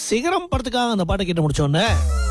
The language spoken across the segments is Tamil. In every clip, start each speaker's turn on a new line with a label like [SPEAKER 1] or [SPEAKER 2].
[SPEAKER 1] சிகரம் படத்துக்காக அந்த பாட்டை கேட்டு முடிச்சோன்னே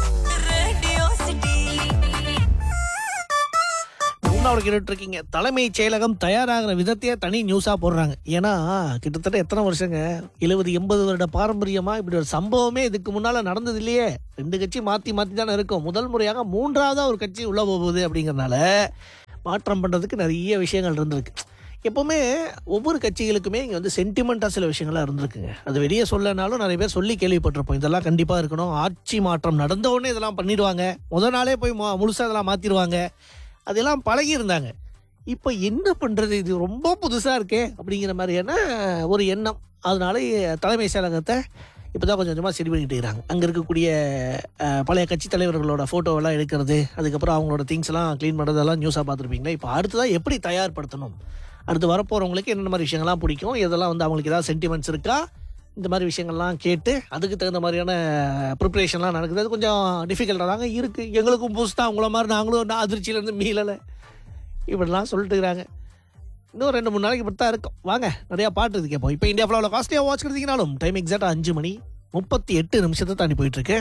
[SPEAKER 1] மூணாவது கேட்டுட்டு இருக்கீங்க தலைமைச் செயலகம் தயாராகிற விதத்தையே தனி நியூஸாக போடுறாங்க ஏன்னா கிட்டத்தட்ட எத்தனை வருஷங்க எழுபது எண்பது வருட பாரம்பரியமாக இப்படி ஒரு சம்பவமே இதுக்கு முன்னால் நடந்தது இல்லையே ரெண்டு கட்சி மாற்றி மாற்றி தானே இருக்கும் முதல் முறையாக மூன்றாவதாக ஒரு கட்சி உள்ளே போகுது அப்படிங்கிறனால மாற்றம் பண்ணுறதுக்கு நிறைய விஷயங்கள் இருந்திருக்கு எப்போவுமே ஒவ்வொரு கட்சிகளுக்குமே இங்கே வந்து சென்டிமெண்ட்டாக சில விஷயங்கள்லாம் இருந்திருக்குங்க அது வெளியே சொல்லனாலும் நிறைய பேர் சொல்லி கேள்விப்பட்டிருப்போம் இதெல்லாம் கண்டிப்பாக இருக்கணும் ஆட்சி மாற்றம் நடந்த உடனே இதெல்லாம் பண்ணிடுவாங்க முத நாளே போய் மு- முழுசா இதெல்லாம் மாற்றிடுவாங்க அதெல்லாம் பழகி இருந்தாங்க இப்போ என்ன பண்ணுறது இது ரொம்ப புதுசாக இருக்கே அப்படிங்கிற மாதிரியான ஒரு எண்ணம் அதனால தலைமை செயலகத்தை இப்போ தான் கொஞ்சம் கொஞ்சமாக சரி பண்ணிட்டு இருக்காங்க அங்கே இருக்கக்கூடிய அஹ், பழைய கட்சி தலைவர்களோட ஃபோட்டோவெல்லாம் எடுக்கிறது அதுக்கப்புறம் அவங்களோட திங்ஸ் எல்லாம் க்ளீன் பண்ணுறதெல்லாம் நியூஸாக பார்த்துருப்பீங்களா இப்போ அடுத்ததாக எப்படி தயார்படுத்தணும் அடுத்து வரப்போகிறவங்களுக்கு என்னென்ன மாதிரி விஷயங்கள்லாம் பிடிக்கும் இதெல்லாம் வந்து அவங்களுக்கு ஏதாவது சென்டிமெண்ட்ஸ் இருக்கா இந்த மாதிரி விஷயங்கள்லாம் கேட்டு அதுக்கு தகுந்த மாதிரியான ப்ரிப்பரேஷன்லாம் நடக்குது அது கொஞ்சம் டிஃபிகல்ட்டாக தாங்க இருக்குது எங்களுக்கும் புதுசு தான் உங்கள மாதிரி நாங்களும் நான் அதிர்ச்சியிலேருந்து மீளலை இப்படிலாம் சொல்லிட்டு இருக்கிறாங்க இன்னும் ரெண்டு மூணு நாளைக்கு இப்படி தான் இருக்கும் வாங்க நிறையா பாட்டு இது கேட்போம் இப்போ இந்தியா ஃபுல்லாக காஸ்ட்லியாக வாட்ச் எடுத்தீங்கனாலும் டைம் எக்ஸாக்டாக அஞ்சு மணி முப்பத்தி எட்டு நிமிஷத்தை தாண்டி போயிட்டு இருக்கு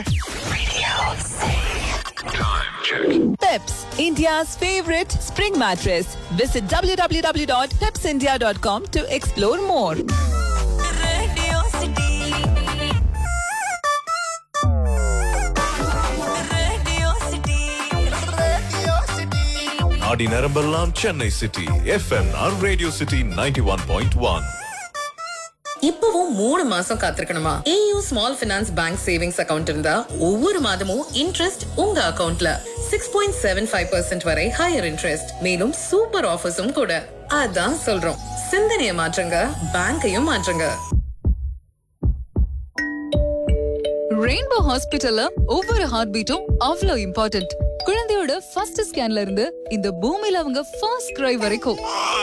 [SPEAKER 2] Peps, India's favorite spring mattress. Visit www.pepsindia.com to explore more.
[SPEAKER 3] நாடி நரம்பெல்லாம் சென்னை சிட்டி எஃப்எம்ஆர் radio city ninety one point one
[SPEAKER 4] இப்பவும் மூணு மாசம் காத்திருக்கணுமா AU small finance bank savings account இருந்தா ஒவ்வொரு மாதமும் இன்ட்ரெஸ்ட் உங்க அக்கவுண்ட்ல six point seven five percent வரை ஹையர் இன்ட்ரெஸ்ட் மேலும் சூப்பர் ஆஃபர்ஸும் கூட அதான் சொல்றோம் சிந்தனையை மாற்றுங்க பேங்கையும் மாற்றுங்க
[SPEAKER 5] ரெயின்போ ஹாஸ்பிட்டல்ல ஒவ்வொரு ஹார்ட் பீட்டும் அவ்வளோ இம்பார்ட்டன்ட் குழந்தையோட ஃபர்ஸ்ட் ஸ்கேன்ல இருந்து இந்த பூமியில அவங்க ஃபர்ஸ்ட் கிரை வரைக்கும்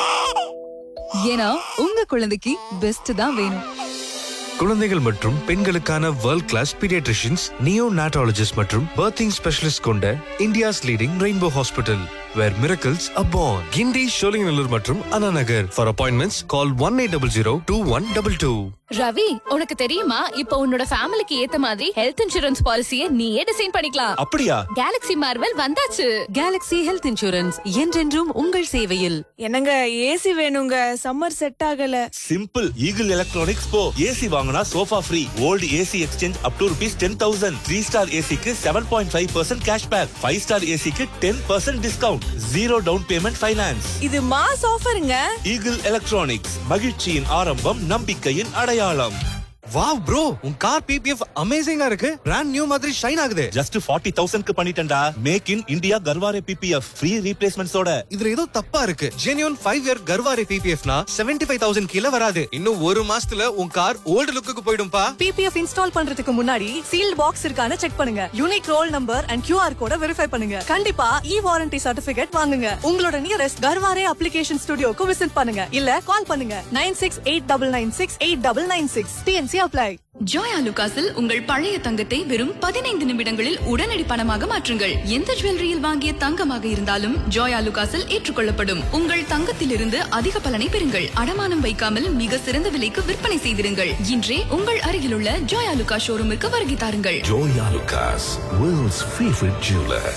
[SPEAKER 5] ஏன்னா உங்க குழந்தைக்கு பெஸ்ட் தான் வேணும்
[SPEAKER 6] குழந்தைகள் மற்றும் பெண்களுக்கான world class pediatricians neonatologist மற்றும் பர்த்திங் ஸ்பெஷலிஸ்ட் கொண்ட India's leading rainbow hospital where miracles happen Guindy Sholinganallur மற்றும் Anna Nagar for appointments call one eight double zero two one double two
[SPEAKER 7] Ravi உனக்கு தெரியுமா இப்போ உன்னோட ஃபேமிலிக்கு ஏத்த மாதிரி ஹெல்த் இன்சூரன்ஸ் பாலிசியை நீயே டிசைன் பண்ணிக்கலாம்
[SPEAKER 8] அப்படியா
[SPEAKER 7] கேலக்ஸி மார்வெல் வந்தாச்சு
[SPEAKER 9] கேலக்ஸி ஹெல்த் இன்சூரன்ஸ் என்றென்றும் உங்கள் சேவையில்
[SPEAKER 2] என்னங்க ஏசி வேணுங்க சம்மர் செட் ஆகல
[SPEAKER 8] சிம்பிள் ஈகிள் எலக்ட்ரானிக்ஸ் போ ஏசி வாங்கினா sofa free old AC exchange up to rupees ten thousand three star ஏசிக்கு seven point five percent cash back five star ஏசிக்கு ten percent discount zero down payment finance
[SPEAKER 2] இது மாஸ் ஆஃபருங்க
[SPEAKER 8] ஈகிள் எலக்ட்ரானிக்ஸ் மகிழ்ச்சியின் ஆரம்பம் நம்பிக்கையின் அடையாளம்
[SPEAKER 6] வாவ் ப்ரோ உன் கார் பிபிஎஃப் அமேசிங்கா இருக்கு பிராண்ட் நியூ மாதிரி ஷைன் ஆகுது
[SPEAKER 8] ஜஸ்ட் ஃபார்ட்டி தௌசண்ட்க்கு பண்ணிட்டேன்டா make in India Garware PPF free ரீப்ளேஸ்மெண்ட்ஸோட
[SPEAKER 6] இதுல ஏதோ தப்பா இருக்கு ஜென்யூன் ஃபைவ் இயர் கர்வாரி பிபிஎஃப்னா செவன்டி ஃபைவ் தௌசண்ட் கீழே வராது இன்னும் ஒரு மாசத்துல உன் கார் ஓல்டு லுக்குக்கு போயிடும்பா
[SPEAKER 2] பிபிஎஃப் இன்ஸ்டால் பண்றதுக்கு முன்னாடி சீல்ட் பாக்ஸ் இருக்கான்னு செக் பண்ணுங்க unique roll number and QR கோட வெரிஃபை பண்ணுங்க கண்டிப்பா இ வாரண்டி சர்டிபிகேட் வாங்குங்க உங்களோட நியரஸ்ட் கர்வாரே அப்ளிகேஷன் ஸ்டுடியோக்கு விசிட் பண்ணுங்க இல்ல கால் பண்ணுங்க nine six eight double nine six eight double nine six TNC apply
[SPEAKER 10] ஜோயா லுகாஸில் உங்கள் பழைய தங்கத்தை வெறும் பதினைந்து நிமிடங்களில் உடனடி பணமாக மாற்றுங்கள் எந்த ஜுவல்லரியில் வாங்கிய தங்கமாக இருந்தாலும் ஜோயா லுகாஸில் ஏற்றுக்கொள்ளப்படும் உங்கள் தங்கத்திலிருந்து அதிக பலனை பெறுங்கள் அடமானம் வைக்காமல் மிக சிறந்த விலைக்கு விற்பனை செய்திருங்கள் இன்றே உங்கள் அருகிலுள்ள ஜோயா லுகா ஷோரூமிற்கு வருகை தாருங்கள்
[SPEAKER 3] Joyalukkas world's favourite jeweller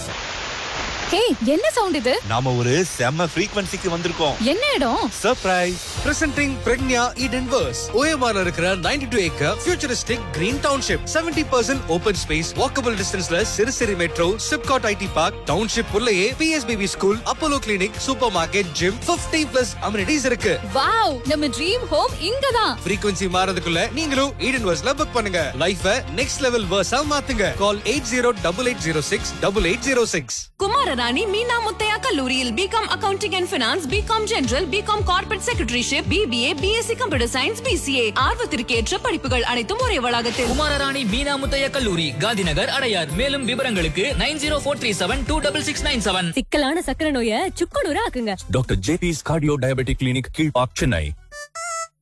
[SPEAKER 7] hey என்ன சவுண்ட் இது
[SPEAKER 8] நாம ஒரு செம்ம ஃப்ரீக்வன்சிக்கு வந்திருக்கோம்
[SPEAKER 7] என்ன இடம்
[SPEAKER 8] surprise
[SPEAKER 6] presenting Pragnya Eden verse ஓஎம்ஆர்ல இருக்கிற 92 two acre futuristic green township 70% percent open space walkable டிஸ்டன்ஸ்ல சிறுசிறு metro SIPCOT IT park township உள்ளேயே PSBB school Apollo clinic super market gym 50 plus amenities இருக்கு
[SPEAKER 7] வாவ் நம்ம ட்ரீம் ஹோம் இங்கதான்
[SPEAKER 6] frequency மாறதுக்குள்ள நீங்களும் ஈடன் வர்ஸ்ல புக் பண்ணுங்க லைஃப நெக்ஸ்ட் லெவல் வர்ஸா மாத்துங்க call eight zero double eight zero six double eight zero six
[SPEAKER 2] Kumararani Meena Muthiah கல்லூரியில் BCom accounting and finance BCom general BCom corporate secretaryship BBA BSc computer science BCA ஆர்வத்திற்கேற்ற படிப்புகள் அனைத்தும் ஒரே வளாகத்தில்
[SPEAKER 11] குமாரராணி மீனா முத்தைய கல்லூரி காந்திநகர் அடையார் மேலும் விவரங்களுக்கு nine zero four three seven two double six nine seven
[SPEAKER 7] சிக்கலான சக்கர நோய சுக்குநூறு ஆக்குங்க
[SPEAKER 3] doctor JP's cardio diabetic clinic Kilpauk Chennai